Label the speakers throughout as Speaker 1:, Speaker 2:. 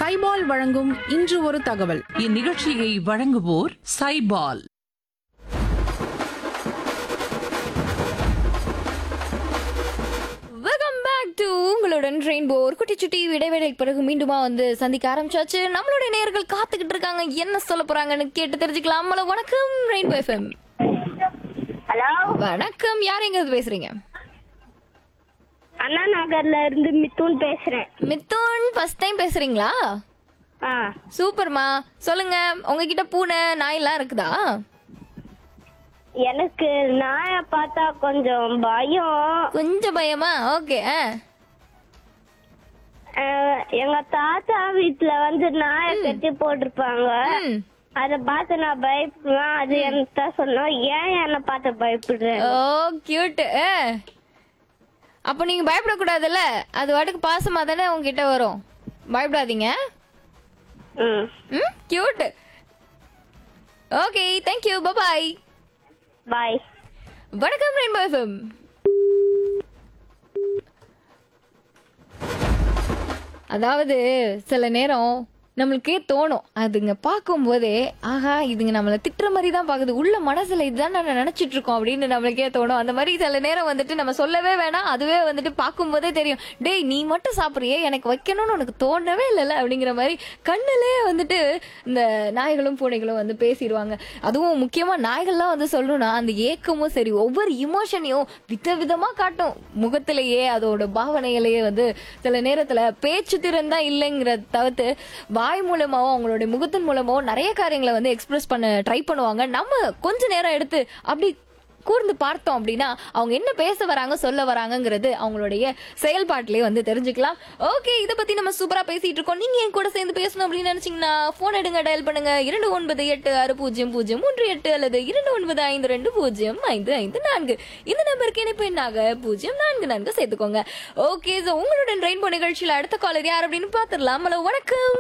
Speaker 1: சைபால் வழங்கும் இன்று ஒரு தகவல்
Speaker 2: இந்நிகழ்ச்சியை வழங்குவோர் சைபால்
Speaker 3: வெல்கம் பேக் டு உங்களுடன் ரெயின்போ ஒரு குட்டி சுட்டி இடைவேளைக்கு பிறகு மீண்டுமா வந்து சந்திக்க ஆரம்பிச்சாச்சு நம்மளுடைய நேயர்கள் காத்துக்கிட்டு இருக்காங்க என்ன சொல்ல போறாங்கன்னு கேட்டு தெரிஞ்சுக்கலாம் ஹலோ வணக்கம் ரெயின்போ எஃப்எம்
Speaker 4: ஹலோ
Speaker 3: வணக்கம் யார் எங்க இருந்து பேசுறீங்க
Speaker 4: அண்ணா நகர்ல இருந்து மித்துன் பேசுறேன்
Speaker 3: மித்துன் ஃபர்ஸ்ட் டைம் பேசுறீங்களா
Speaker 4: ஆ
Speaker 3: சூப்பர்மா சொல்லுங்க உங்ககிட்ட பூனை நாயெல்லாம் இருக்குதா
Speaker 4: எனக்கு நாயை பார்த்தா கொஞ்சம் பயம்
Speaker 3: கொஞ்சம் பயமா ஓகே
Speaker 4: அஹ், எங்க தாத்தா வீட்டுல வந்து நாயை கட்டி போட்டிருப்பாங்க
Speaker 3: ம்
Speaker 4: அத பார்த்து நான் பயப்படுவேன் அது எனக்கு தான் சொன்னோம் ஏன் என்னை பார்த்து பயப்படுறேன்
Speaker 3: ஓ கியூட் அப்போ நீங்க பயப்படக்கூடாதுல்ல அது வாட்டுக்கு பாசமா தானே உங்ககிட்ட வரும் பயப்படாதீங்க
Speaker 4: ம்
Speaker 3: ம் கியூட் ஓகே தேங்க்யூ பபாய்
Speaker 4: பாய்
Speaker 3: வணக்கம் ரெயின்போ எஃப்எம் அதாவது சில நேரம் நம்மளுக்கே தோணும் அதுங்க பார்க்கும்போதே ஆஹா இதுங்க நம்மளை திட்டுற மாதிரி தான் பார்க்குது உள்ள மனசுல இதுதான் நான் நினைச்சிட்டு இருக்கோம் அப்படின்னு நம்மளுக்கே தோணும் அந்த மாதிரி சில நேரம் வந்துட்டு நம்ம சொல்லவே வேணாம் அதுவே வந்துட்டு பார்க்கும்போதே தெரியும் டேய் நீ மட்டும் சாப்பிட்றியே எனக்கு வைக்கணும்னு உனக்கு தோணவே இல்லைல்ல அப்படிங்கிற மாதிரி கண்ணுலே வந்துட்டு இந்த நாய்களும் பூனைகளும் வந்து பேசிடுவாங்க அதுவும் முக்கியமா நாய்கள்லாம் வந்து சொல்லணும்னா அந்த ஏக்கமும் சரி ஒவ்வொரு இமோஷனையும் விதவிதமா காட்டும் முகத்திலேயே அதோட பாவனையிலேயே வந்து சில நேரத்துல பேச்சு திறன் தான் இல்லைங்கிறத தவிர்த்து வாய் மூலமாவோ அவங்களுடைய முகத்தின் மூலமாவோ நிறைய காரியங்களை வந்து எக்ஸ்பிரஸ் பண்ண ட்ரை பண்ணுவாங்க நம்ம கொஞ்ச நேரம் எடுத்து அப்படி கூர்ந்து பார்த்தோம் அப்படின்னா அவங்க என்ன பேச வராங்க சொல்ல வராங்கங்கிறது அவங்களுடைய செயல்பாட்டிலே வந்து தெரிஞ்சுக்கலாம் ஓகே இதை பத்தி நம்ம சூப்பரா பேசிட்டு இருக்கோம் நீங்க என் கூட சேர்ந்து பேசணும் அப்படின்னு நினைச்சீங்கன்னா போன் எடுங்க டயல் பண்ணுங்க இரண்டு ஒன்பது எட்டு ஆறு பூஜ்ஜியம் பூஜ்ஜியம் மூன்று எட்டு அல்லது இரண்டு ஒன்பது ஐந்து ரெண்டு பூஜ்ஜியம் ஐந்து ஐந்து நான்கு இந்த நம்பருக்கு இணைப்பு எண்ணாக பூஜ்ஜியம் நான்கு நான்கு சேர்த்துக்கோங்க ஓகே ஸோ உங்களுடன் ரெயின்போ நிகழ்ச்சியில் அடுத்த காலர் யார் அப்படின்னு பார்த்துடலாம் ஹலோ வணக்கம்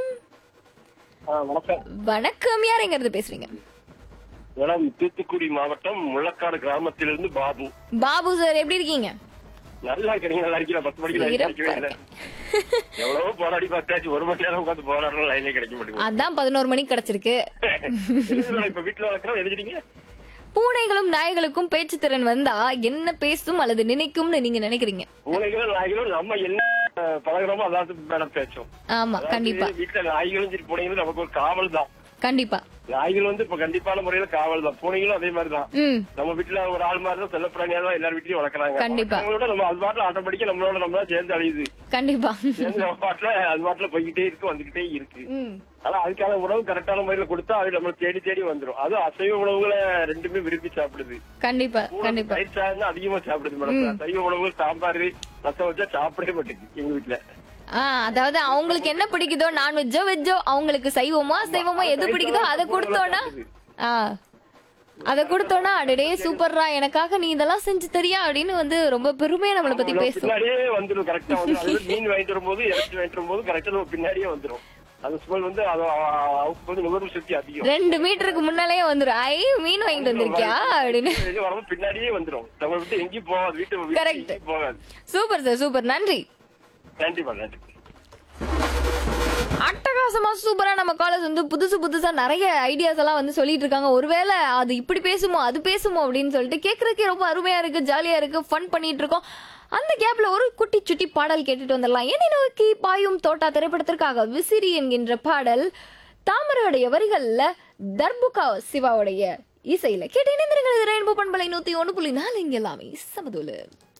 Speaker 5: வணக்கம்
Speaker 3: வணக்கம் யார் எங்க இருந்து பேசுறீங்க
Speaker 5: மேடம் தூத்துக்குடி மாவட்டம் முள்ளக்காடு கிராமத்திலிருந்து பாபு
Speaker 3: பாபு சார் எப்படி இருக்கீங்க
Speaker 5: நல்லா இருக்கிறீங்க நல்லா இருக்கிற பத்து மணிக்கு லைன்
Speaker 3: சிறப்பா
Speaker 5: கிடைக்கவே இல்லை எவ்வளவோ போராடி பார்த்தாச்சு ஒரு மணி நேரம் உட்காந்து போராடுறோம் லைனே கிடைக்க மாட்டேங்குது
Speaker 3: அதான் பதினோரு மணிக்கு கிடைச்சிருக்கு
Speaker 5: எதுக்கு இப்ப வீட்டுல வளர்க்குறோம் எழுதிட்டீங்க
Speaker 3: பூனைகளும் நாய்களுக்கும் பேச்சு திறன் வந்தா என்ன பேசும் அல்லது நினைக்கும்னு நீங்க நினைக்கிறீங்க
Speaker 5: பூனைகளும் நாய்களும் நம்ம என்ன அஹ், பழகுறோமோ அதாவது மேடம் பேச்சோம்
Speaker 3: ஆமா
Speaker 5: அதாவது
Speaker 3: கண்டிப்பா
Speaker 5: வீட்டுல நாய்களும் சரி பூனைகளும் நமக்கு ஒரு காவல் தான்
Speaker 3: கண்டிப்பா
Speaker 5: நாய்கள் வந்து இப்ப கண்டிப்பான முறையில காவல் தான் பூனைகளும் அதே மாதிரி தான்
Speaker 3: ம்
Speaker 5: நம்ம வீட்டுல ஒரு ஆள் மாதிரி தான் செல்லப்பிராணியா தான் எல்லார் வீட்லயும் வளர்க்குறாங்க
Speaker 3: கண்டிப்பா.
Speaker 5: அவங்களோட நம்ம அது பாட்டுல ஆட்டோமேட்டிக்கா நம்மளோட நம்மளா சேர்ந்து அழியுது
Speaker 3: கண்டிப்பா
Speaker 5: சேர்ந்து நம்ம பாட்டுல அது பாட்டுல போய்கிட்டே இருக்கு வந்துகிட்டே இருக்கு
Speaker 3: ம்
Speaker 5: ஆனா அதுக்கான உணவு கரெக்டான முறையில கொடுத்தா அது நம்ம தேடி தேடி வந்துரும் அது அசைவ உணவுகளை ரெண்டுமே விரும்பி சாப்பிடுது
Speaker 3: கண்டிப்பா கண்டிப்பா
Speaker 5: தயிர் சாதம் தான் அதிகமா சாப்பிடுது மேடம் சைவ உணவுகள் சாம்பார் ரசம் வச்சா சாப்பிடவே மாட்டேங்குது எங்க வீட்டுல
Speaker 3: ஆ அதாவது அவங்களுக்கு என்ன பிடிக்குதோ நான்வெஜ்ஜோ வெஜ்ஜோ அவங்களுக்கு சைவமோ அசைவமோ எது பிடிக்குதோ அதை கொடுத்தோன்னா ஆ அதை கொடுத்தோன்னா அடடே சூப்பர்ரா எனக்காக நீ இதெல்லாம் செஞ்சு தரியா அப்படின்னு வந்து ரொம்ப பெருமையா நம்மளை பத்தி பேசும்
Speaker 5: பின்னாடியே வந்துரும் கரெக்டா வந்து அது மீன் வாங்கிட்டு வரும்போது இறைச்சி வாங்கிட்டு வரும்போது கரெக்டா நம்ம பின்னாடியே வந்துரும் அந்த ஸ்மெல் வந்து அது அ- அவருக்கு வந்து நுகர்வு சக்தி அதிகம்
Speaker 3: ரெண்டு மீட்டருக்கு முன்னாலேயே வந்துரும் ஐ மீன் வாங்கிட்டு வந்திருக்கியா அப்படின்னு
Speaker 5: வெளிய வரும்போது பின்னாடியே வந்துரும் நம்ம விட்டு எங்கேயும் போகாது வீட்டு வீட்டு
Speaker 3: Correct.
Speaker 5: எங்கேயும் போகாது
Speaker 3: சூப்பர் சார் சூப்பர் நன்றி
Speaker 5: நன்றி மேடம் நன்றி
Speaker 3: அட்டகாசமா சூப்பரா நம்ம காலேஜ் வந்து புதுசு புதுசா நிறைய ஐடியாஸ் எல்லாம் வந்து சொல்லிட்டு இருக்காங்க ஒருவேளை அது இப்படி பேசுமோ அது பேசுமோ அப்படின்னு சொல்லிட்டு கேக்குறதுக்கே ரொம்ப அருமையா இருக்கு ஜாலியா இருக்கு ஃபன் பண்ணிட்டு இருக்கோம் அந்த கேப்ல ஒரு குட்டி சுட்டி பாடல் கேட்டுட்டு வந்துடலாம் என்னை நோக்கி பாயும் தோட்டா திரைப்படத்திற்காக விசிறி என்கின்ற பாடல் தாமரையுடைய வரிகள்ல தர்புகா சிவாவுடைய இசையில கேட்டு இணைந்திருக்கிறது ரெயின்போ பண்பலை நூத்தி ஒண்ணு புள்ளி நாலு இங்க எல்லாமே சமதூலு